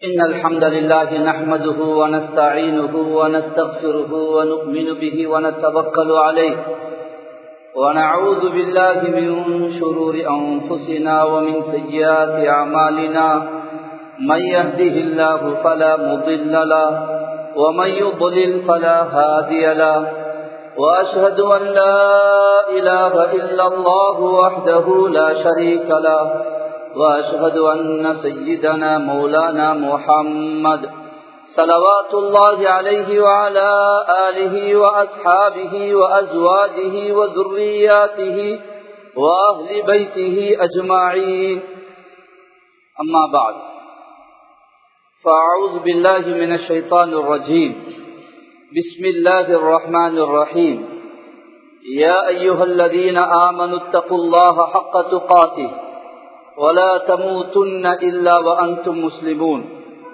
إن الحمد لله نحمده ونستعينه ونستغفره ونؤمن به ونتوكل عليه ونعوذ بالله من شرور أنفسنا ومن سيئات أعمالنا من يهده الله فلا مضل له ومن يضلل فلا هادي له وأشهد أن لا إله إلا الله وحده لا شريك له وأشهد أن سيدنا مولانا محمد صلوات الله عليه وعلى آله وأصحابه وأزواجه وذرياته وأهل بيته أجمعين أما بعد فأعوذ بالله من الشيطان الرجيم بسم الله الرحمن الرحيم يا أيها الذين آمنوا اتقوا الله حق تقاته ولا تموتن إلا وأنتم مسلمون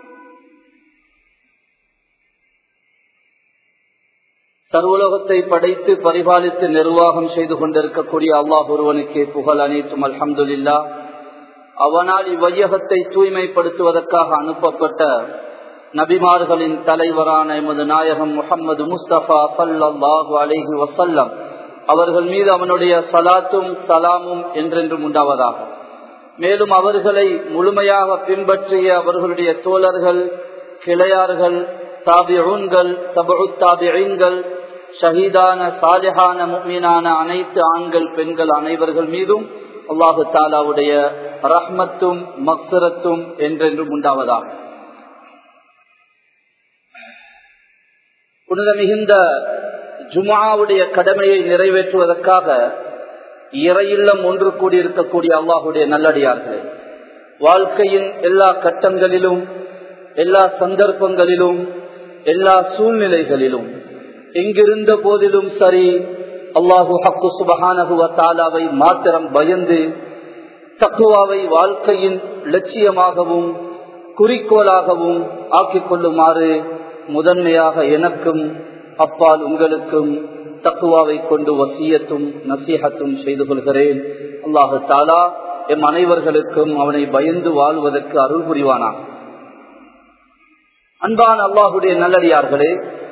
சர்வலோகத்தை படைத்து பரிபாலித்து நிர்வாகம் செய்து கொண்டிருக்கக்கூடிய அல்லாஹ் ஒருவனுக்கே புகழ் அனைத்தும் அல்ஹம்துல்லா அவனால் இவ்வையகத்தை தூய்மைப்படுத்துவதற்காக அனுப்பப்பட்ட நபிமார்களின் தலைவரான எமது நாயகம் முகமது முஸ்தபா சல்லாஹு அலஹி வசல்லம் அவர்கள் மீது அவனுடைய சலாத்தும் சலாமும் என்றென்றும் உண்டாவதாக மேலும் அவர்களை முழுமையாக பின்பற்றிய அவர்களுடைய தோழர்கள் கிளையார்கள் தாபிஊன்கள் தபு தாபிகள் ஷஹீதான சாலிஹான முக்மீனான அனைத்து ஆண்கள் பெண்கள் அனைவர்கள் மீதும் அல்லாஹு தாலாவுடைய ரஹ்மத்தும் மக்சரத்தும் என்றென்றும் உண்டாவதாக புனித மிகுந்த ஜுமாவுடைய கடமையை நிறைவேற்றுவதற்காக இறையில்லம் ஒன்று கூடியிருக்கக்கூடிய அல்லாஹுடைய நல்லடியார்களே வாழ்க்கையின் எல்லா கட்டங்களிலும் எல்லா சந்தர்ப்பங்களிலும் எல்லா சூழ்நிலைகளிலும் எங்கிருந்த போதிலும் சரி அல்லாஹு ஹக்கு சுபஹானகுவ தாலாவை மாத்திரம் பயந்து தக்குவாவை வாழ்க்கையின் லட்சியமாகவும் குறிக்கோளாகவும் ஆக்கிக் கொள்ளுமாறு முதன்மையாக எனக்கும் அப்பால் உங்களுக்கும் தக்குவாவை கொண்டு வசியத்தும் நசீகத்தும் செய்து கொள்கிறேன் அல்லாஹு தாலா எம் அனைவர்களுக்கும் அவனை பயந்து வாழ்வதற்கு அருள் புரிவானா அன்பான அல்லாஹுடைய நல்லடியார்களே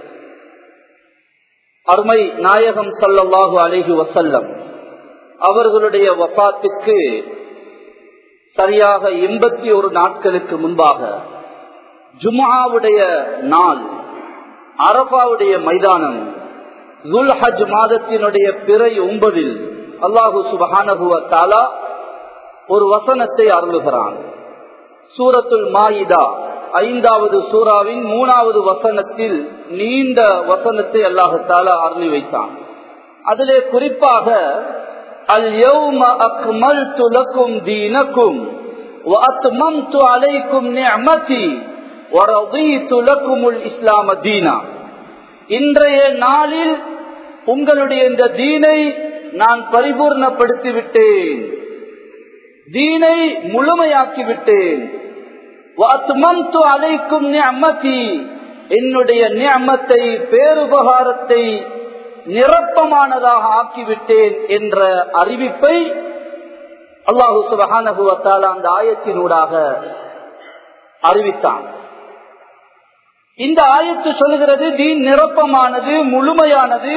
அருமை நாயகம் சல்லல்லாஹு அலேஹி வசல்லம் அவர்களுடைய வபாத்துக்கு சரியாக எண்பத்தி ஒரு நாட்களுக்கு முன்பாக ஜுமாவுடைய நாள் அரபாவுடைய மைதானம் ஹஜ் மாதத்தினுடைய பிறை ஒன்பதில் அல்லாஹு சுபஹானகுவ தாலா ஒரு வசனத்தை அருளுகிறான் சூரத்துல் மாயிதா ஐந்தாவது சூறாவின் மூணாவது வசனத்தில் நீண்ட வசனத்தை அல்லாஹு தாலா அருளி வைத்தான் அதிலே குறிப்பாக அல் அக்மல் துலக்கும் தீனக்கும் وأتممت عليكم نعمتي ورضيت لكم الإسلام دينا இன்றைய நாளில் உங்களுடைய இந்த தீனை நான் பரிபூர்ணப்படுத்தி விட்டேன் தீனை முழுமையாக்கி விட்டேன் அழைக்கும் அம்மதி என்னுடைய நியமத்தை பேருபகாரத்தை நிரப்பமானதாக ஆக்கிவிட்டேன் என்ற அறிவிப்பை அல்லாஹு சுபஹானகுவத்தால் அந்த ஆயத்தினூடாக அறிவித்தான் இந்த ஆயத்து சொல்லுகிறது தீன் நிரப்பமானது முழுமையானது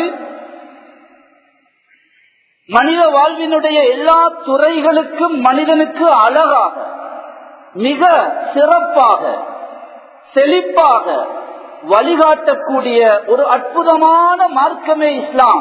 மனித வாழ்வினுடைய எல்லா துறைகளுக்கும் மனிதனுக்கு அழகாக மிக சிறப்பாக செழிப்பாக வழிகாட்டக்கூடிய ஒரு அற்புதமான மார்க்கமே இஸ்லாம்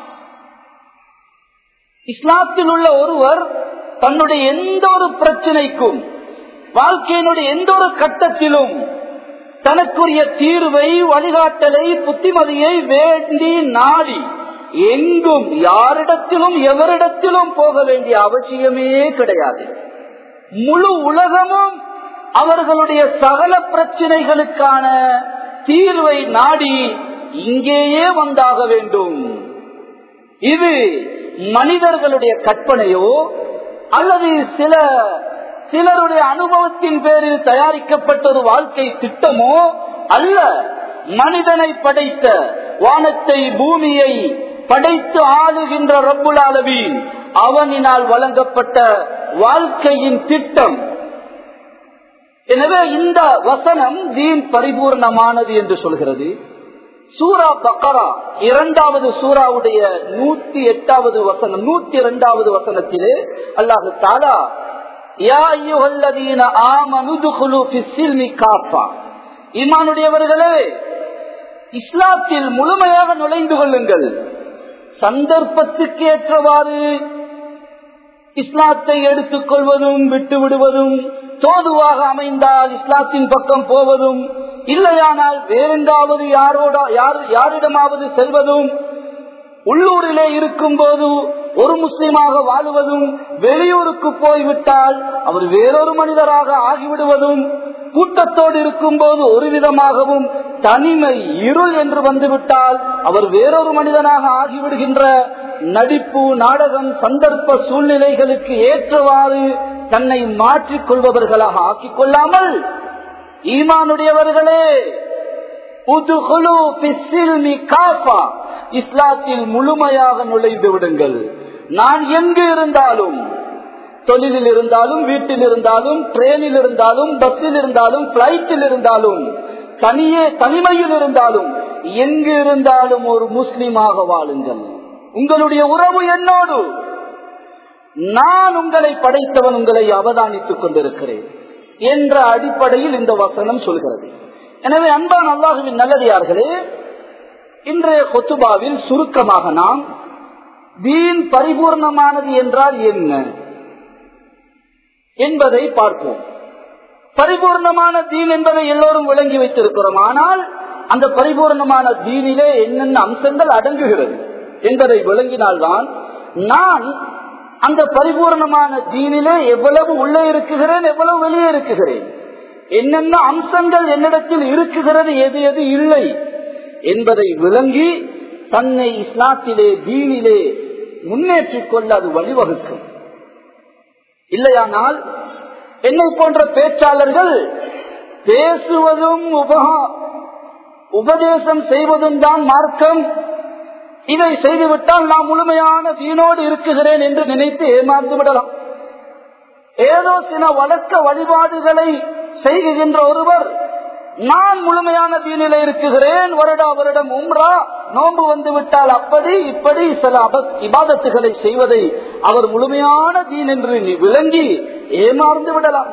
இஸ்லாத்தில் உள்ள ஒருவர் தன்னுடைய எந்த ஒரு பிரச்சனைக்கும் வாழ்க்கையினுடைய எந்த ஒரு கட்டத்திலும் தனக்குரிய தீர்வை வழிகாட்டலை புத்திமதியை வேண்டி நாடி எங்கும் யாரிடத்திலும் எவரிடத்திலும் போக வேண்டிய அவசியமே கிடையாது முழு உலகமும் அவர்களுடைய சகல பிரச்சனைகளுக்கான தீர்வை நாடி இங்கேயே வந்தாக வேண்டும் இது மனிதர்களுடைய கற்பனையோ அல்லது சில சிலருடைய அனுபவத்தின் பேரில் தயாரிக்கப்பட்ட ஒரு வாழ்க்கை திட்டமோ அல்ல மனிதனை படைத்த வானத்தை பூமியை படைத்து ஆளுகின்ற ரப்புல் ஆலமீன் அவனினால் வழங்கப்பட்ட வாழ்க்கையின் திட்டம் எனவே இந்த வசனம் தீன் பரிபூர்ணமானது என்று சொல்கிறது சூரா பக்கரா இரண்டாவது சூராவுடைய நூத்தி எட்டாவது வசனம் நூத்தி இரண்டாவது வசனத்திலே அல்லாஹு தாலா ஈமானுடையவர்களே இஸ்லாத்தில் முழுமையாக நுழைந்து கொள்ளுங்கள் சந்தர்ப்பத்துக்கு ஏற்றவாறு இஸ்லாத்தை எடுத்துக் கொள்வதும் விட்டு விடுவதும் தோதுவாக அமைந்தால் இஸ்லாத்தின் பக்கம் போவதும் இல்லையானால் வேறெங்காவது யாரோட யார் யாரிடமாவது செல்வதும் உள்ளூரிலே இருக்கும் போது ஒரு முஸ்லிமாக வாழுவதும் வெளியூருக்கு போய்விட்டால் அவர் வேறொரு மனிதராக ஆகிவிடுவதும் கூட்டத்தோடு இருக்கும் போது ஒரு விதமாகவும் தனிமை இருள் என்று வந்துவிட்டால் அவர் வேறொரு மனிதனாக ஆகிவிடுகின்ற நடிப்பு நாடகம் சந்தர்ப்ப சூழ்நிலைகளுக்கு ஏற்றவாறு தன்னை மாற்றிக் கொள்பவர்களாக ஆக்கிக் கொள்ளாமல் ஈமானுடையவர்களே இஸ்லாத்தில் முழுமையாக நுழைந்து விடுங்கள் நான் எங்கு இருந்தாலும் தொழிலில் இருந்தாலும் வீட்டில் இருந்தாலும் ட்ரெயினில் இருந்தாலும் பஸ்ஸில் இருந்தாலும் பிளைட்டில் இருந்தாலும் தனியே தனிமையில் இருந்தாலும் எங்கு இருந்தாலும் ஒரு முஸ்லிமாக வாழுங்கள் உங்களுடைய உறவு என்னோடு நான் உங்களை படைத்தவன் உங்களை அவதானித்துக் கொண்டிருக்கிறேன் என்ற அடிப்படையில் இந்த வசனம் சொல்கிறது எனவே அன்பான் அல்லாஹுவின் நல்லடியார்களே இன்றைய கொத்துபாவில் சுருக்கமாக நாம் தீன் பரிபூர்ணமானது என்றால் என்ன என்பதை பார்ப்போம் பரிபூர்ணமான தீன் என்பதை எல்லோரும் விளங்கி வைத்திருக்கிறோம் ஆனால் அந்த பரிபூர்ணமான தீனிலே என்னென்ன அம்சங்கள் அடங்குகிறது என்பதை விளங்கினால்தான் நான் அந்த பரிபூர்ணமான தீனிலே எவ்வளவு உள்ளே இருக்குகிறேன் எவ்வளவு வெளியே இருக்குகிறேன் என்னென்ன அம்சங்கள் என்னிடத்தில் இருக்குகிறது எது எது இல்லை என்பதை விளங்கி தன்னை இஸ்லாத்திலே தீனிலே முன்னேற்றிக் கொள்ள அது வழிவகுக்கும் இல்லையானால் என்னை போன்ற பேச்சாளர்கள் பேசுவதும் உபதேசம் செய்வதும் தான் மார்க்கம் இதை செய்துவிட்டால் நான் முழுமையான தீனோடு இருக்குகிறேன் என்று நினைத்து ஏமாந்து விடலாம் ஏதோ சில வழக்க வழிபாடுகளை செய்கின்ற ஒருவர் நான் முழுமையான தீனில இருக்குகிறேன் வருடா வருடம் உம்ரா நோன்பு வந்து விட்டால் அப்படி இப்படி சில இபாதத்துகளை செய்வதை அவர் முழுமையான தீன் என்று விளங்கி ஏமாந்து விடலாம்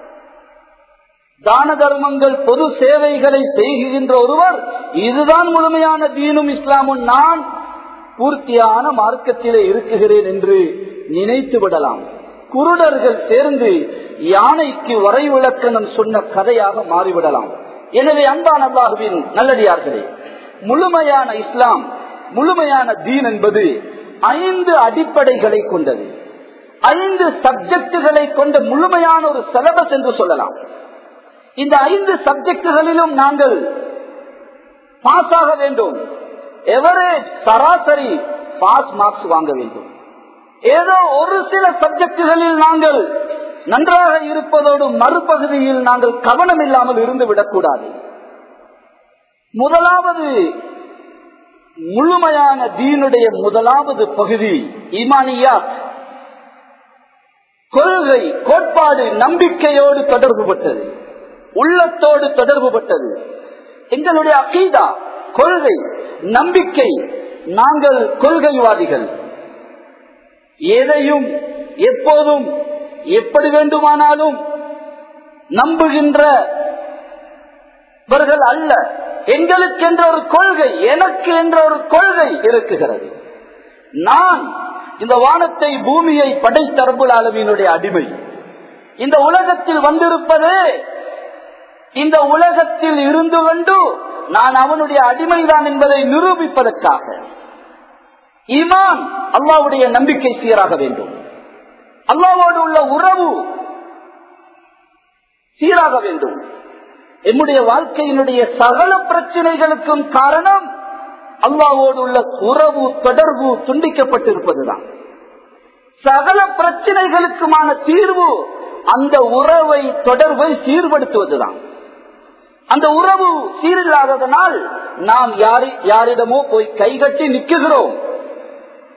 தான தர்மங்கள் பொது சேவைகளை செய்கின்ற ஒருவர் இதுதான் முழுமையான தீனும் இஸ்லாமும் நான் பூர்த்தியான மார்க்கத்திலே இருக்குகிறேன் என்று நினைத்து விடலாம் குருடர்கள் சேர்ந்து யானைக்கு வரை விளக்கணம் சொன்ன கதையாக மாறிவிடலாம் எனவே அன்பான அல்லாஹுவின் நல்லடியார்களே முழுமையான இஸ்லாம் முழுமையான தீன் என்பது ஐந்து அடிப்படைகளை கொண்டது ஐந்து சப்ஜெக்டுகளை கொண்ட முழுமையான ஒரு சிலபஸ் என்று சொல்லலாம் இந்த ஐந்து சப்ஜெக்டுகளிலும் நாங்கள் பாஸ் ஆக வேண்டும் எவரேஜ் சராசரி பாஸ் மார்க்ஸ் வாங்க வேண்டும் ஏதோ ஒரு சில சப்ஜெக்டுகளில் நாங்கள் நன்றாக இருப்பதோடு மறுபகுதியில் நாங்கள் கவனம் இல்லாமல் இருந்து விடக்கூடாது முதலாவது முழுமையான தீனுடைய முதலாவது பகுதி ஈமானியா கொள்கை கோட்பாடு நம்பிக்கையோடு தொடர்பு பட்டது உள்ளத்தோடு தொடர்பு பட்டது எங்களுடைய அகீதா கொள்கை நம்பிக்கை நாங்கள் கொள்கைவாதிகள் எதையும் எப்போதும் எப்படி வேண்டுமானாலும் நம்புகின்றவர்கள் அல்ல எங்களுக்கு என்ற ஒரு கொள்கை எனக்கு என்ற ஒரு கொள்கை இருக்குகிறது நான் இந்த வானத்தை பூமியை படைத்தரபுல் அளவினுடைய அடிமை இந்த உலகத்தில் வந்திருப்பது இந்த உலகத்தில் இருந்து கொண்டு நான் அவனுடைய அடிமைதான் என்பதை நிரூபிப்பதற்காக ஈமான் அல்லாவுடைய நம்பிக்கை சீராக வேண்டும் அல்லாவோடு உள்ள உறவு சீராக வேண்டும் என்னுடைய வாழ்க்கையினுடைய சகல பிரச்சனைகளுக்கும் காரணம் அல்லாவோடு உள்ள உறவு தொடர்பு துண்டிக்கப்பட்டிருப்பதுதான் சகல பிரச்சனைகளுக்குமான தீர்வு அந்த உறவை தொடர்பை சீர்படுத்துவதுதான் அந்த உறவு சீரில்லாததனால் நாம் யாரி யாரிடமோ போய் கைகட்டி நிற்குகிறோம்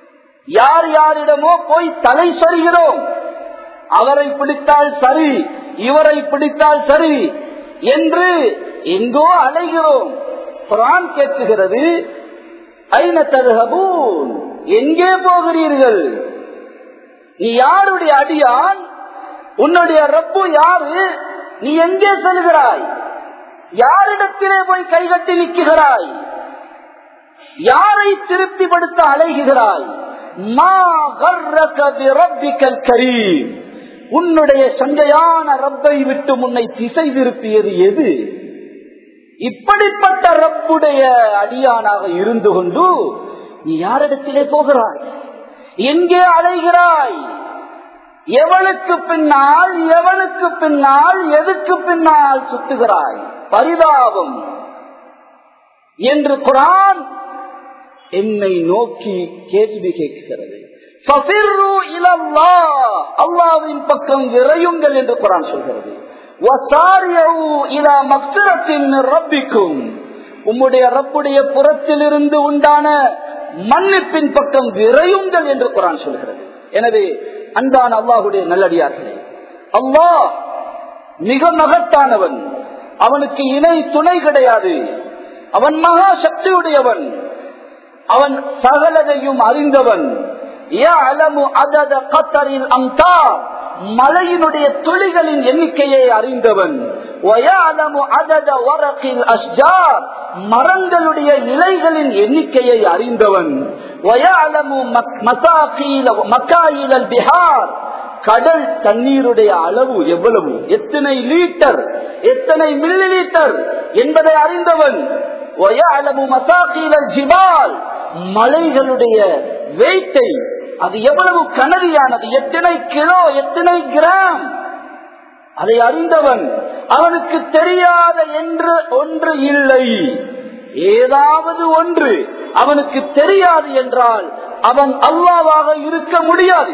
யார் யாரிடமோ போய் தலை சொறிகிறோம் அவரை பிடித்தால் சரி இவரை பிடித்தால் சரி என்று எங்கோ அலைகிறோம் குரான் கேட்குகிறது ஐன தருகபூன் எங்கே போகிறீர்கள் நீ யாருடைய அடியான் உன்னுடைய ரப்பு யாரு நீ எங்கே செல்கிறாய் யாரிடத்திலே போய் கைகட்டி நிற்கிறாய் யாரை திருப்திப்படுத்த அலைகிறாய் மா கர்ரக பிரப்பிக்கல் கரீம் உன்னுடைய சந்தையான ரப்பை விட்டு முன்னை திசை திருப்பியது எது இப்படிப்பட்ட ரப்புடைய அடியானாக இருந்து கொண்டு நீ யாரிடத்திலே போகிறாய் எங்கே அலைகிறாய் எவளுக்கு பின்னால் எவனுக்கு பின்னால் எதுக்கு பின்னால் சுத்துகிறாய் பரிதாபம் என்று குரான் என்னை நோக்கி கேள்வி கேட்கிறது அல்லாவின் பக்கம் விரையுங்கள் என்று குரான் சொல்கிறது ரப்பிக்கும் உம்முடைய ரப்புடைய புறத்திலிருந்து உண்டான மன்னிப்பின் பக்கம் விரையுங்கள் என்று குரான் சொல்கிறது எனவே அன்பான அல்லாஹுடைய நல்லடியார்களே அல்லாஹ் மிக மகத்தானவன் அவனுக்கு இணை துணை கிடையாது அவன் மகா சக்தியுடையவன் அவன் சகலதையும் அறிந்தவன் மலையினுடைய துளிகளின் எண்ணிக்கையை அறிந்தவன் மரங்களுடைய இலைகளின் எண்ணிக்கையை அறிந்தவன் பிஹார் கடல் தண்ணீருடைய அளவு எவ்வளவு எத்தனை லீட்டர் எத்தனை மில்லி லீட்டர் என்பதை அறிந்தவன் ஜிபால் மலைகளுடைய வெயிட்டை அது எவ்வளவு கனதியானது எத்தனை கிலோ எத்தனை கிராம் அதை அறிந்தவன் அவனுக்கு தெரியாத என்று ஒன்று இல்லை ஏதாவது ஒன்று அவனுக்கு தெரியாது என்றால் அவன் அல்லாவாக இருக்க முடியாது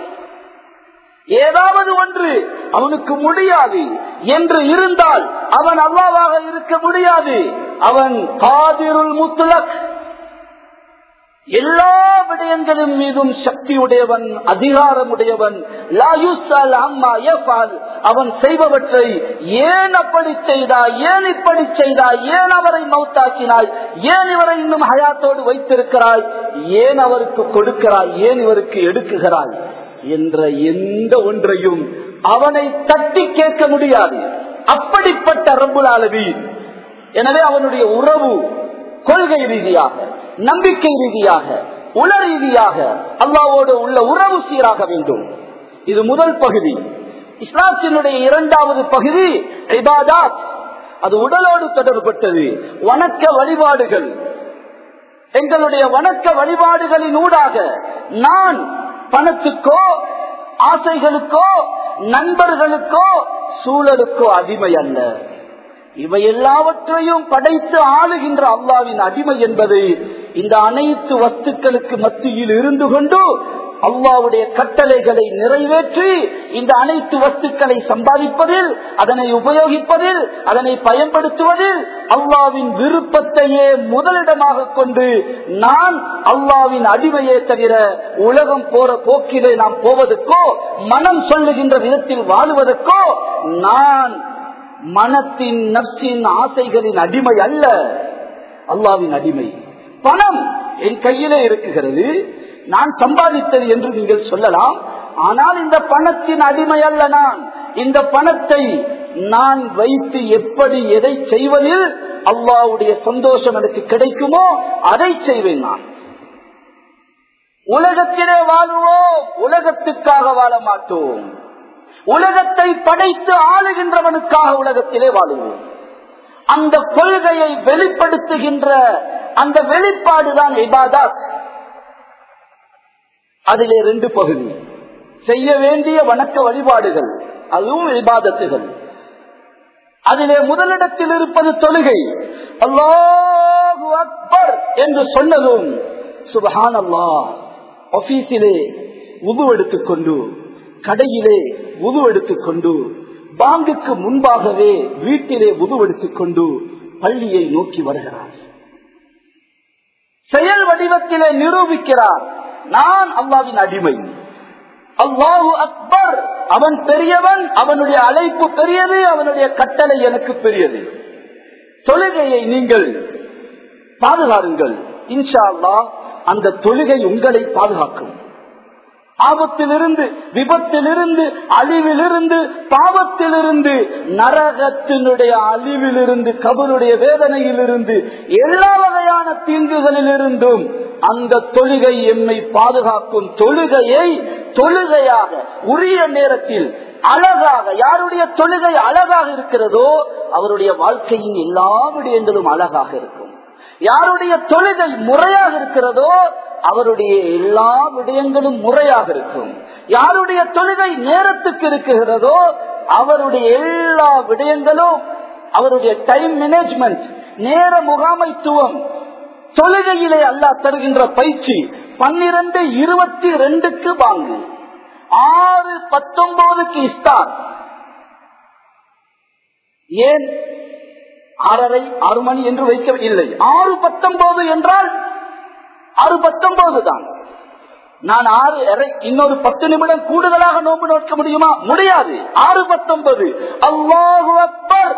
ஏதாவது ஒன்று அவனுக்கு முடியாது என்று இருந்தால் அவன் அல்லாவாக இருக்க முடியாது அவன் காதிருள் முத்துலக் எல்லா விடயங்களின் மீதும் சக்தி உடையவன் அதிகாரம் உடையவன் அவன் செய்பவற்றை ஏன் அப்படி செய்தாய் ஏன் இப்படி செய்தாய் ஏன் அவரை மௌத்தாக்கினாய் ஏன் இவரை இன்னும் ஹயாத்தோடு வைத்திருக்கிறாய் ஏன் அவருக்கு கொடுக்கிறாய் ஏன் இவருக்கு எடுக்குகிறாய் என்ற எந்த ஒன்றையும் அவனை தட்டி கேட்க முடியாது அப்படிப்பட்ட ரப்புல் ஆலமீன் எனவே அவனுடைய உறவு கொள்கை ரீதியாக நம்பிக்கை ரீதியாக உள ரீதியாக அல்லாவோடு உள்ள உறவு சீராக வேண்டும் இது முதல் பகுதி இஸ்லாத்தினுடைய இரண்டாவது பகுதி இபாதாத் அது உடலோடு தொடர்பட்டது வணக்க வழிபாடுகள் எங்களுடைய வணக்க வழிபாடுகளின் ஊடாக நான் பணத்துக்கோ ஆசைகளுக்கோ நண்பர்களுக்கோ சூழலுக்கோ அடிமை அல்ல இவை எல்லாவற்றையும் படைத்து ஆளுகின்ற அல்லாவின் அடிமை என்பது இந்த அனைத்து வஸ்துக்களுக்கு மத்தியில் இருந்து கொண்டு அல்லாவுடைய கட்டளைகளை நிறைவேற்றி இந்த அனைத்து வஸ்துக்களை சம்பாதிப்பதில் அதனை உபயோகிப்பதில் அதனை பயன்படுத்துவதில் அல்லாவின் விருப்பத்தையே முதலிடமாக கொண்டு நான் அல்லாவின் அடிமையே தவிர உலகம் போற போக்கிலே நாம் போவதற்கோ மனம் சொல்லுகின்ற விதத்தில் வாழுவதற்கோ நான் மனத்தின் நப்சின் ஆசைகளின் அடிமை அல்ல அல்லாவின் அடிமை பணம் என் கையிலே இருக்குகிறது நான் சம்பாதித்தது என்று நீங்கள் சொல்லலாம் ஆனால் இந்த பணத்தின் அடிமை அல்ல நான் இந்த பணத்தை நான் வைத்து எப்படி எதை செய்வதில் அல்லாவுடைய சந்தோஷம் எனக்கு கிடைக்குமோ அதை செய்வேன் நான் உலகத்திலே வாழ்வோம் உலகத்துக்காக வாழ மாட்டோம் உலகத்தை படைத்து ஆளுகின்றவனுக்காக உலகத்திலே வாழுவோம் அந்த கொள்கையை வெளிப்படுத்துகின்ற அந்த வெளிப்பாடுதான் இபாதாத் அதிலே ரெண்டு பகுதி செய்ய வேண்டிய வணக்க வழிபாடுகள் அதுவும் இபாதத்துகள் அதிலே முதலிடத்தில் இருப்பது தொழுகை அல்லாஹு அக்பர் என்று சொன்னதும் சுபஹான் அல்லா ஆபீஸிலே உது எடுத்துக்கொண்டு கடையிலே உது எடுத்துக்கொண்டு பாங்குக்கு முன்பாகவே வீட்டிலே உது எடுத்துக்கொண்டு பள்ளியை நோக்கி வருகிறார் செயல் வடிவத்திலே நிரூபிக்கிறார் நான் அல்லாவின் அடிமை அல்லாஹு அக்பர் அவன் பெரியவன் அவனுடைய அழைப்பு பெரியது அவனுடைய கட்டளை எனக்கு பெரியது தொழுகையை நீங்கள் பாதுகாருங்கள் இன்ஷா அல்லாஹ் அந்த தொழுகை உங்களை பாதுகாக்கும் ஆபத்திலிருந்து விபத்திலிருந்து அழிவிலிருந்து பாவத்திலிருந்து நரகத்தினுடைய அழிவிலிருந்து கபருடைய வேதனையிலிருந்து எல்லா வகையான தீங்குகளிலிருந்தும் அந்த தொழுகை எம்மை பாதுகாக்கும் தொழுகையை தொழுகையாக உரிய நேரத்தில் அழகாக யாருடைய தொழுகை அழகாக இருக்கிறதோ அவருடைய வாழ்க்கையின் எல்லா விடயங்களும் அழகாக இருக்கும் யாருடைய தொழுகை முறையாக இருக்கிறதோ அவருடைய எல்லா விடயங்களும் முறையாக இருக்கும் யாருடைய தொழுகை நேரத்துக்கு இருக்கிறதோ அவருடைய எல்லா விடயங்களும் அவருடைய டைம் மேனேஜ்மெண்ட் நேர முகாமைத்துவம் தொழுகையிலே அல்லா தருகின்ற பயிற்சி பன்னிரண்டு இருபத்தி ரெண்டுக்கு வாங்கு ஆறு பத்தொன்பதுக்கு இஸ்தார் ஏன் ஆறரை ஆறு மணி என்று வைக்கவில்லை ஆறு பத்தொன்பது என்றால் ஆறு பத்தொன்பது தான் நான் ஆறு அரை இன்னொரு பத்து நிமிடம் கூடுதலாக நோம்பு நோக்க முடியுமா முடியாது ஆறு பத்தொன்பது அல்லாஹு அக்பர்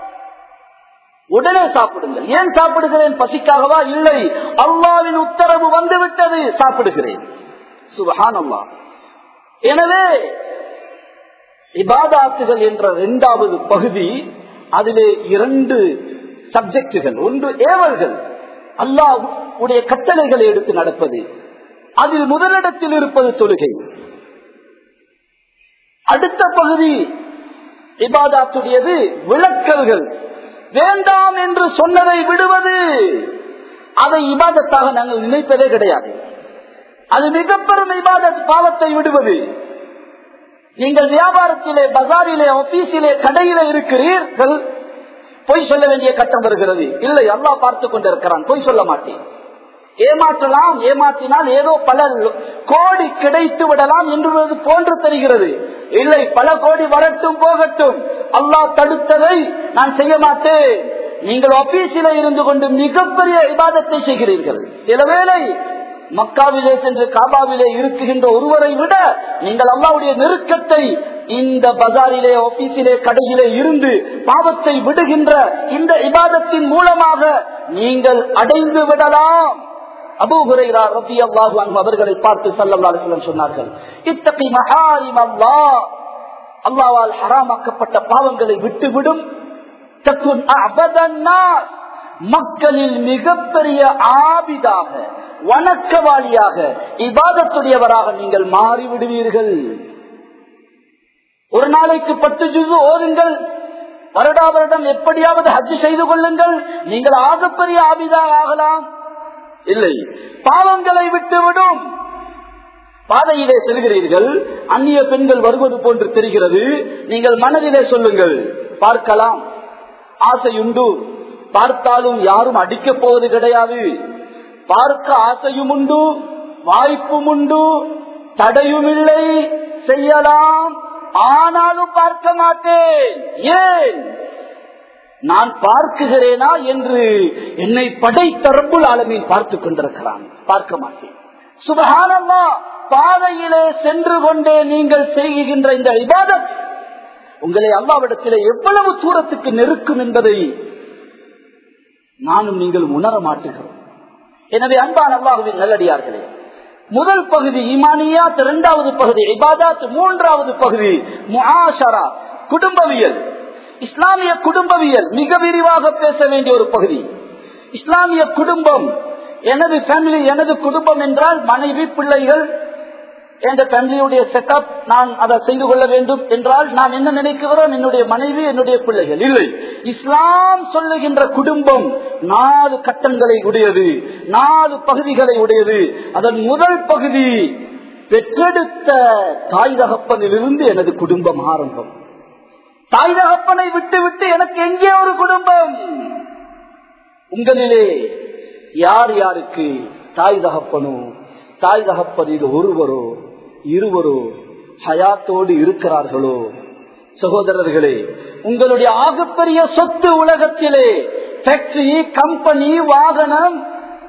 உடனே சாப்பிடுங்கள் ஏன் சாப்பிடுகிறேன் பசிக்காகவா இல்லை அல்லாவின் உத்தரவு வந்துவிட்டது சாப்பிடுகிறேன் சுபஹான் அல்லா எனவே இபாதாத்துகள் என்ற இரண்டாவது பகுதி அதிலே இரண்டு சப்ஜெக்டுகள் ஒன்று ஏவல்கள் அல்லாஹ் உடைய கட்டளைகளை எடுத்து நடப்பது அதில் முதலிடத்தில் இருப்பது தொழுகை அடுத்த பகுதி இபாதாத்துடையது விளக்கல்கள் வேண்டாம் என்று சொன்னதை விடுவது அதை இபாதத்தாக நாங்கள் நினைப்பதே கிடையாது அது மிக பெரும் இபாதத் பாவத்தை விடுவது நீங்கள் வியாபாரத்திலே பஜாரிலே ஆபீஸிலே கடையிலே இருக்கிறீர்கள் பொய் சொல்ல வேண்டிய கட்டம் வருகிறது இல்லை அல்லா பார்த்து கொண்டிருக்கிறான் பொய் சொல்ல மாட்டேன் ஏமாற்றலாம் ஏமாற்றினால் ஏதோ பல கோடி கிடைத்து விடலாம் என்று போன்று தெரிகிறது இல்லை பல கோடி வரட்டும் போகட்டும் அல்லாஹ் தடுத்ததை நான் செய்ய மாட்டேன் நீங்கள் ஆபீஸில இருந்து கொண்டு மிகப்பெரிய விவாதத்தை செய்கிறீர்கள் சில வேளை மக்காவிலே சென்று காபாவிலே இருக்குகின்ற ஒருவரை விட நீங்கள் அல்லாவுடைய நெருக்கத்தை இந்த பஜாரிலே ஆபீஸிலே கடையிலே இருந்து பாவத்தை விடுகின்ற இந்த இபாதத்தின் மூலமாக நீங்கள் அடைந்து விடலாம் அபூஹுரைரா ரத்தி அல்லாஹு அவர்களை பார்த்து சல்லல்லா அலிஸ்லம் சொன்னார்கள் இத்தகை மகாரிம் அல்லா அல்லாவால் ஹராமாக்கப்பட்ட பாவங்களை விட்டுவிடும் மக்களில் மிகப்பெரிய ஆபிதாக வணக்கவாளியாக இபாதத்துடையவராக நீங்கள் மாறிவிடுவீர்கள் ஒரு நாளைக்கு பத்து ஜுசு ஓதுங்கள் வருடா வருடம் எப்படியாவது ஹஜ் செய்து கொள்ளுங்கள் நீங்கள் ஆகப்பெரிய ஆபிதா ஆகலாம் இல்லை பாவங்களை விட்டுவிடும் பாதையிலே செல்கிறீர்கள் அந்நிய பெண்கள் வருவது போன்று தெரிகிறது நீங்கள் மனதிலே சொல்லுங்கள் பார்க்கலாம் ஆசையுண்டு பார்த்தாலும் யாரும் அடிக்கப் போவது கிடையாது பார்க்க ஆசையும் உண்டு வாய்ப்பும் உண்டு தடையும் இல்லை செய்யலாம் ஆனாலும் பார்க்க மாட்டேன் ஏன் நான் பார்க்குகிறேனா என்று என்னை படைத்தரப்புள் ஆலமீன் பார்த்து கொண்டிருக்கிறான் பார்க்க மாட்டேன் சுபகானல்லா பாதையிலே சென்று கொண்டே நீங்கள் செய்கின்ற இந்த இபாதத் உங்களை அல்லாவிடத்திலே எவ்வளவு தூரத்துக்கு நெருக்கும் என்பதை நானும் நீங்கள் உணர மாட்டுகிறோம் எனவே அன்பான் அல்லாஹுவின் நல்லடியார்களே முதல் பகுதி இமானியாத் இரண்டாவது பகுதி இபாதாத் மூன்றாவது பகுதி முஆஷரா குடும்பவியல் இஸ்லாமிய குடும்பவியல் மிக விரிவாக பேச வேண்டிய ஒரு பகுதி இஸ்லாமிய குடும்பம் எனது ஃபேமிலி எனது குடும்பம் என்றால் மனைவி பிள்ளைகள் என்ற ஃபேமிலியுடைய செட்டப் நான் அதை செய்து கொள்ள வேண்டும் என்றால் நாம் என்ன நினைக்கிறோம் என்னுடைய மனைவி என்னுடைய பிள்ளைகள் இல்லை இஸ்லாம் சொல்லுகின்ற குடும்பம் நாலு கட்டங்களை உடையது நாலு பகுதிகளை உடையது அதன் முதல் பகுதி பெற்றெடுத்த தாய் தகப்பனிலிருந்து எனது குடும்பம் ஆரம்பம் தாய் தகப்பனை விட்டு விட்டு எனக்கு எங்கே ஒரு குடும்பம் உங்களிலே யார் யாருக்கு தாய் தகப்பனோ தாய் தகப்பனில் ஒருவரோ இருவரோ ஹயாத்தோடு இருக்கிறார்களோ சகோதரர்களே உங்களுடைய ஆகப்பெரிய சொத்து உலகத்திலே ஃபேக்டரி கம்பெனி வாகனம்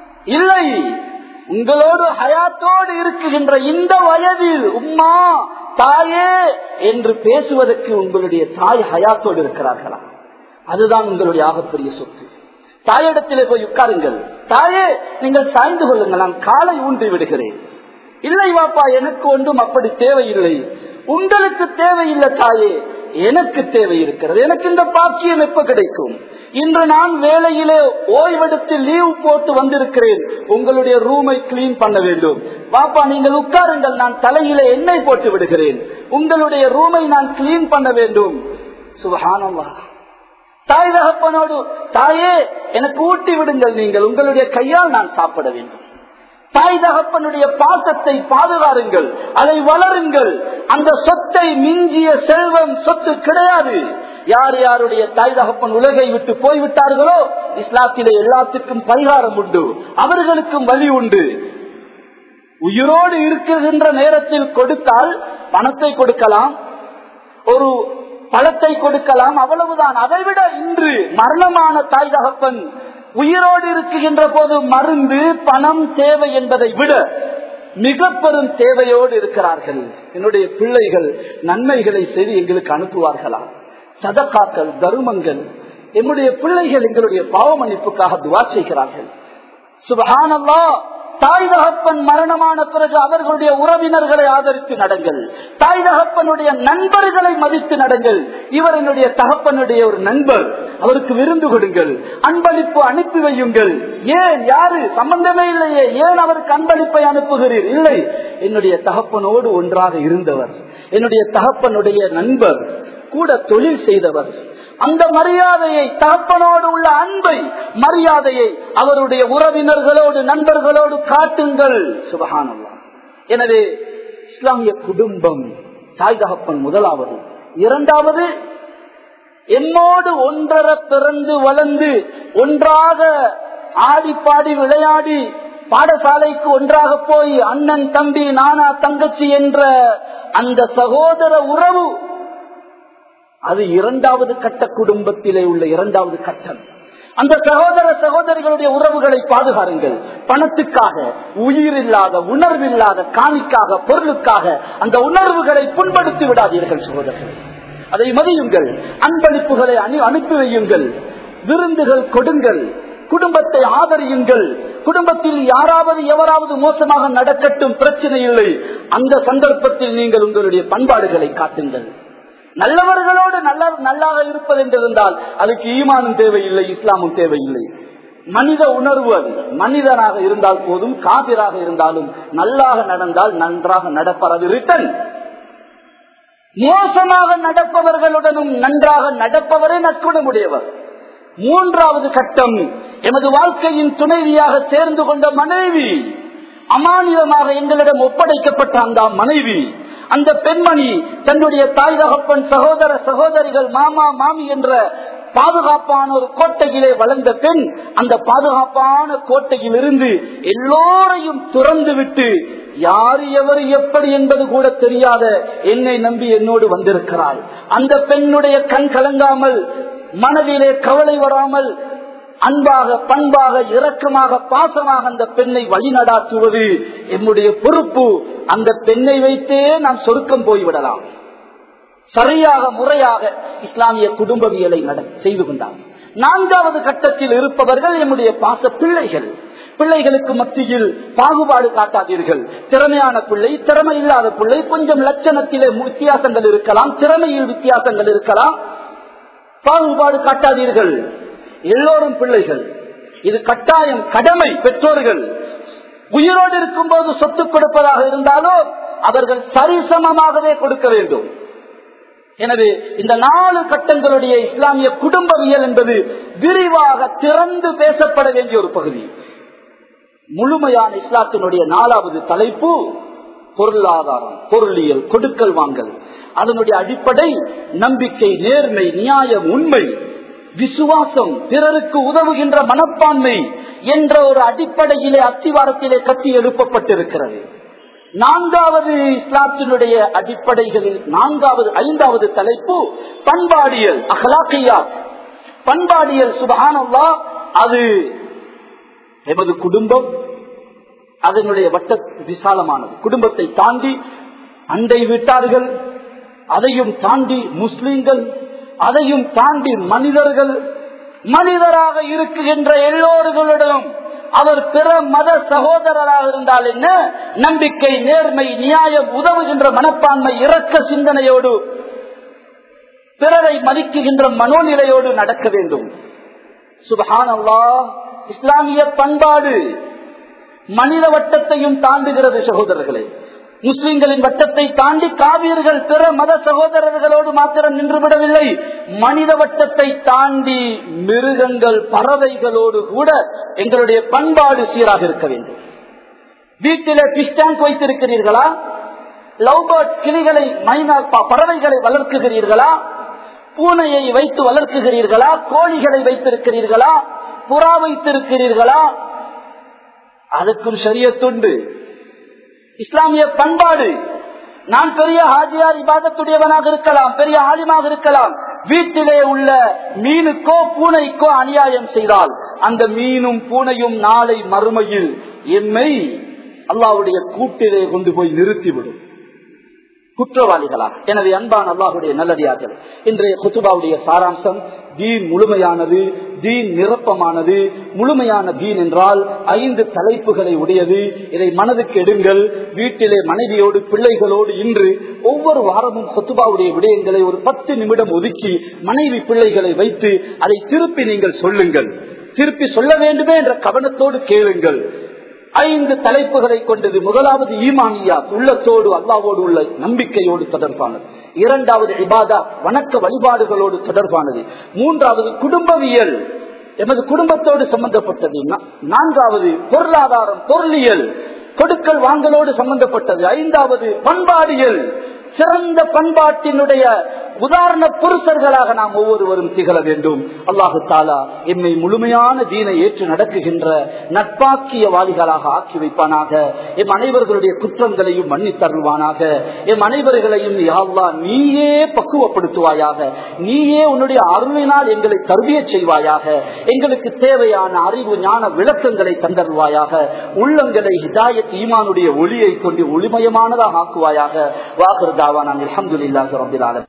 இல்லை உங்களோடு ஹயாத்தோடு இருக்குகின்ற இந்த வயதில் உம்மா தாயே என்று பேசுவதற்கு உங்களுடைய தாய் ஹயாத்தோடு இருக்கிறார்களா அதுதான் உங்களுடைய ஆகப்பெரிய சொத்து தாயிடத்திலே போய் உட்காருங்கள் தாயே நீங்கள் சாய்ந்து கொள்ளுங்கள் நான் காலை ஊன்றி விடுகிறேன் இல்லை வாப்பா எனக்கு ஒன்றும் அப்படி தேவையில்லை உங்களுக்கு தேவையில்லை தாயே எனக்கு தேவை இருக்கிறது எனக்கு இந்த பாக்கியம் எப்ப கிடைக்கும் இன்று நான் வேலையிலே ஓய்வெடுத்து லீவ் போட்டு வந்திருக்கிறேன் உங்களுடைய ரூமை கிளீன் பண்ண வேண்டும் பாப்பா நீங்கள் உட்காருங்கள் நான் தலையிலே எண்ணெய் போட்டு விடுகிறேன் உங்களுடைய ரூமை நான் கிளீன் பண்ண வேண்டும் சுபஹானல்லா தாய் தகப்பனோடு தாயே எனக்கு ஊட்டி விடுங்கள் நீங்கள் உங்களுடைய கையால் நான் சாப்பிட வேண்டும் தாய் தகப்பனுடைய பாசத்தை பாதுகாருங்கள் அதை வளருங்கள் அந்த சொத்தை மிஞ்சிய செல்வம் சொத்து கிடையாது யார் யாருடைய தாய் தகப்பன் உலகை விட்டு போய்விட்டார்களோ இஸ்லாத்திலே எல்லாத்துக்கும் பரிகாரம் உண்டு அவர்களுக்கும் வழி உண்டு உயிரோடு இருக்குகின்ற நேரத்தில் கொடுத்தால் பணத்தை கொடுக்கலாம் ஒரு பழத்தை கொடுக்கலாம் அவ்வளவுதான் அதைவிட இன்று மரணமான தாய் தகப்பன் உயிரோடு இருக்குகின்ற போது மருந்து பணம் தேவை என்பதை விட மிக பெரும் தேவையோடு இருக்கிறார்கள் என்னுடைய பிள்ளைகள் நன்மைகளை செய்து எங்களுக்கு அனுப்புவார்களா சதக்காக்கள் தருமங்கள் எம்முடைய பிள்ளைகள் எங்களுடைய பாவ மன்னிப்புக்காக துவா செய்கிறார்கள் சுபஹானல்லா தாய் தகப்பன் மரணமான பிறகு அவர்களுடைய உறவினர்களை ஆதரித்து நடங்கள் தாய் தகப்பனுடைய நண்பர்களை மதித்து நடங்கள் இவர் என்னுடைய தகப்பனுடைய ஒரு நண்பர் அவருக்கு விருந்து கொடுங்கள் அன்பளிப்பு அனுப்பி வையுங்கள் ஏன் யாரு சம்பந்தமே இல்லையே ஏன் அவருக்கு அன்பளிப்பை அனுப்புகிறீர் இல்லை என்னுடைய தகப்பனோடு ஒன்றாக இருந்தவர் என்னுடைய தகப்பனுடைய நண்பர் கூட தொழில் செய்தவர் அந்த மரியாதையை தகப்பனோடு உள்ள அன்பை மரியாதையை அவருடைய உறவினர்களோடு நண்பர்களோடு காட்டுங்கள் சுபகானல்லா எனவே இஸ்லாமிய குடும்பம் தாய் தகப்பன் முதலாவது இரண்டாவது என்னோடு ஒன்றர பிறந்து வளர்ந்து ஒன்றாக ஆடி பாடி விளையாடி பாடசாலைக்கு ஒன்றாக போய் அண்ணன் தம்பி நானா தங்கச்சி என்ற அந்த சகோதர உறவு அது இரண்டாவது கட்ட குடும்பத்திலே உள்ள இரண்டாவது கட்டம் அந்த சகோதர சகோதரிகளுடைய உறவுகளை பாதுகாருங்கள் பணத்துக்காக உயிர் இல்லாத உணர்வில்லாத காணிக்காக பொருளுக்காக அந்த உணர்வுகளை புண்படுத்தி விடாதீர்கள் சகோதரர்கள் அதை மதியுங்கள் அன்பளிப்புகளை அனுப்பி வையுங்கள் விருந்துகள் கொடுங்கள் குடும்பத்தை ஆதரியுங்கள் குடும்பத்தில் யாராவது எவராவது மோசமாக நடக்கட்டும் பிரச்சனை இல்லை அந்த சந்தர்ப்பத்தில் நீங்கள் உங்களுடைய பண்பாடுகளை காட்டுங்கள் நல்லவர்களோடு நல்ல நல்லாக இருப்பது என்றிருந்தால் அதுக்கு ஈமானும் தேவையில்லை இஸ்லாமும் தேவையில்லை மனித உணர்வு அது மனிதனாக இருந்தால் போதும் காபிராக இருந்தாலும் நல்லாக நடந்தால் நன்றாக நடப்பார் அது ரிட்டன் மோசமாக நடப்பவர்களுடனும் நன்றாக நடப்பவரே நற்குணமுடையவர் மூன்றாவது கட்டம் எமது வாழ்க்கையின் துணைவியாக சேர்ந்து கொண்ட மனைவி அமானிதமாக எங்களிடம் ஒப்படைக்கப்பட்ட அந்த மனைவி அந்த பெண்மணி தன்னுடைய தாய் தகப்பன் சகோதர சகோதரிகள் மாமா மாமி என்ற பாதுகாப்பான ஒரு கோட்டையிலே வளர்ந்த பெண் அந்த பாதுகாப்பான கோட்டையில் இருந்து எல்லோரையும் துறந்து விட்டு யார் எவர் எப்படி என்பது கூட தெரியாத என்னை நம்பி என்னோடு வந்திருக்கிறாள் அந்த பெண்ணுடைய கண் கலங்காமல் மனதிலே கவலை வராமல் அன்பாக பண்பாக இரக்கமாக பாசமாக அந்த பெண்ணை வழிநடாத்துவது என்னுடைய பொறுப்பு அந்த பெண்ணை வைத்தே நாம் சொருக்கம் போய்விடலாம் சரியாக முறையாக இஸ்லாமிய குடும்பவியலை செய்து கொண்டார் நான்காவது கட்டத்தில் இருப்பவர்கள் என்னுடைய பாச பிள்ளைகள் பிள்ளைகளுக்கு மத்தியில் பாகுபாடு காட்டாதீர்கள் திறமையான பிள்ளை திறமை இல்லாத பிள்ளை கொஞ்சம் லட்சணத்திலே வித்தியாசங்கள் இருக்கலாம் திறமையில் வித்தியாசங்கள் இருக்கலாம் பாகுபாடு காட்டாதீர்கள் எல்லோரும் பிள்ளைகள் இது கட்டாயம் கடமை பெற்றோர்கள் உயிரோடு இருக்கும் போது சொத்து கொடுப்பதாக இருந்தாலும் அவர்கள் சரிசமமாகவே கொடுக்க வேண்டும் எனவே இந்த நாலு கட்டங்களுடைய இஸ்லாமிய குடும்பவியல் என்பது விரிவாக திறந்து பேசப்பட வேண்டிய ஒரு பகுதி முழுமையான இஸ்லாத்தினுடைய நாலாவது தலைப்பு பொருளாதாரம் பொருளியல் கொடுக்கல் வாங்கல் அதனுடைய அடிப்படை நம்பிக்கை நேர்மை நியாயம் உண்மை விசுவாசம் பிறருக்கு உதவுகின்ற மனப்பான்மை என்ற ஒரு அடிப்படையிலே அத்திவாரத்திலே கட்டி எழுப்பப்பட்டிருக்கிறது நான்காவது இஸ்லாத்தினுடைய அடிப்படைகளில் நான்காவது ஐந்தாவது தலைப்பு பண்பாடியல் அகலாக்கையா பண்பாடியல் சுபகானல்லா அது எமது குடும்பம் அதனுடைய வட்ட விசாலமானது குடும்பத்தை தாண்டி அண்டை விட்டார்கள் அதையும் தாண்டி முஸ்லிம்கள் அதையும் தாண்டி மனிதர்கள் மனிதராக இருக்குகின்ற எல்லோர்களுடனும் அவர் பிற மத சகோதரராக இருந்தால் என்ன நம்பிக்கை நேர்மை நியாயம் உதவுகின்ற மனப்பான்மை இரக்க சிந்தனையோடு பிறரை மதிக்குகின்ற மனோநிலையோடு நடக்க வேண்டும் சுபஹான் அல்லா இஸ்லாமிய பண்பாடு மனித வட்டத்தையும் தாண்டுகிறது சகோதரர்களே முஸ்லிம்களின் வட்டத்தை தாண்டி காவியர்கள் பிற மத சகோதரர்களோடு மாத்திரம் நின்றுவிடவில்லை மனித வட்டத்தை தாண்டி மிருகங்கள் பறவைகளோடு கூட எங்களுடைய பண்பாடு சீராக இருக்க வேண்டும் வீட்டிலே பிஸ்டாங்க் வைத்திருக்கிறீர்களா லவ்பர்ட் கிளிகளை மைனா பறவைகளை வளர்க்குகிறீர்களா பூனையை வைத்து வளர்க்குகிறீர்களா கோழிகளை வைத்திருக்கிறீர்களா புறா வைத்திருக்கிறீர்களா அதுக்கும் சரியத்துண்டு இஸ்லாமிய பண்பாடு நான் பெரிய ஹாஜியார் இபாதத்துடையவனாக இருக்கலாம் பெரிய ஆலிமாக இருக்கலாம் வீட்டிலே உள்ள மீனுக்கோ பூனைக்கோ அநியாயம் செய்தால் அந்த மீனும் பூனையும் நாளை மறுமையில் எம்மை அல்லாவுடைய கூட்டிலே கொண்டு போய் நிறுத்திவிடும் குற்றவாளிகளாக எனவே அன்பான் அல்லாஹுடைய நல்லடியார்கள் இன்றைய குத்துபாவுடைய சாராம்சம் தீன் முழுமையானது தீன் நிரப்பமானது முழுமையான தீன் என்றால் ஐந்து தலைப்புகளை உடையது இதை மனதுக்கு எடுங்கள் வீட்டிலே மனைவியோடு பிள்ளைகளோடு இன்று ஒவ்வொரு வாரமும் கொத்துபாவுடைய விடயங்களை ஒரு பத்து நிமிடம் ஒதுக்கி மனைவி பிள்ளைகளை வைத்து அதை திருப்பி நீங்கள் சொல்லுங்கள் திருப்பி சொல்ல வேண்டுமே என்ற கவனத்தோடு கேளுங்கள் ஐந்து தலைப்புகளை கொண்டது முதலாவது ஈமானியா உள்ளத்தோடு அல்லாவோடு உள்ள நம்பிக்கையோடு தொடர்பானது இரண்டாவது இபாதா வணக்க வழிபாடுகளோடு தொடர்பானது மூன்றாவது குடும்பவியல் எமது குடும்பத்தோடு சம்பந்தப்பட்டது நான்காவது பொருளாதாரம் பொருளியல் கொடுக்கல் வாங்கலோடு சம்பந்தப்பட்டது ஐந்தாவது பண்பாடியல் சிறந்த பண்பாட்டினுடைய உதாரண புருஷர்களாக நாம் ஒவ்வொருவரும் திகழ வேண்டும் அல்லாஹு தாலா எம்மை முழுமையான தீனை ஏற்று நடக்குகின்ற நட்பாக்கிய வாலிகளாக ஆக்கி வைப்பானாக எம் அனைவர்களுடைய குற்றங்களையும் மன்னித்தருள்வானாக எம் அனைவர்களையும் யாழ்லா நீயே பக்குவப்படுத்துவாயாக நீயே உன்னுடைய அருளினால் எங்களை கருவிய செய்வாயாக எங்களுக்கு தேவையான அறிவு ஞான விளக்கங்களை தந்தருவாயாக உள்ளங்களை ஹிதாயத் ஈமானுடைய ஒளியை கொண்டு ஒளிமயமானதாக ஆக்குவாயாக வாக்குறதாவா நான் அலமதுல்லாஹ் ரபில்